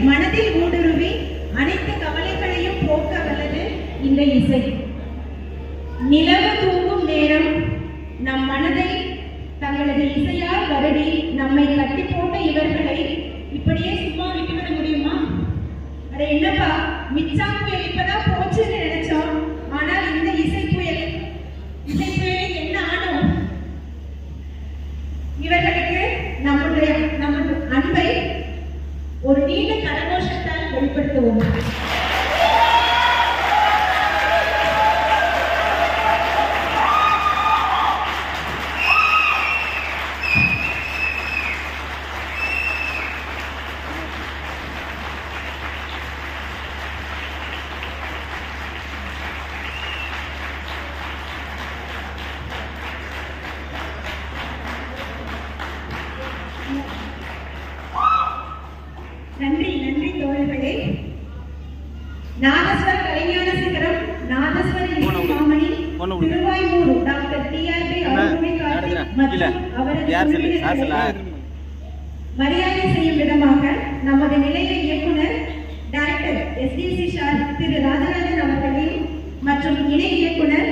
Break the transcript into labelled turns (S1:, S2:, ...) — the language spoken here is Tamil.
S1: மனதில் ஊடுருவி அனைத்து கவலைகளையும் போக்க வல்லது இந்த இசை நிலவு தூங்கும் நேரம் நம் மனதை தங்களது இசையால் வருடி நம்மை கட்டி போட்ட இவர்களை இப்படியே சும்மா விட்டுவிட முடியுமா அட என்னப்பா மிச்சாம் புயல் இப்பதான் போச்சுன்னு நினைச்சோம் ஆனால் இந்த இசை புயல் இசை புயலில் என்ன ஆனோம் இவர்களுக்கு நம்முடைய நமது அன்பை ஒரு நீண்ட கரகோஷத்தால் வெளிப்படுத்துவோம் நன்றி நன்றி தோழர்களே நாதஸ்வர கலைஞான சிகரம் நாதஸ்வர
S2: போன விடு.
S1: மாமணி
S2: போன விடுங்க.
S1: திருவாய்மூர் டாக்டர் டிஆர்பி
S2: என்ன?
S1: அருள்மொழி
S2: யாருதுடா?
S1: கார்த்திக்
S2: கீழே.
S1: மற்றும் அவரது
S2: யார் சொல்லு? யார்
S1: குழுவினர்களை
S2: சொல்லு?
S1: மரியாதை செய்யும் விதமாக நமது நிலைய இயக்குனர் டைரக்டர் எஸ்டிசி ஷார் திரு ராஜராஜன் அவர்களையும் மற்றும் இணை இயக்குனர்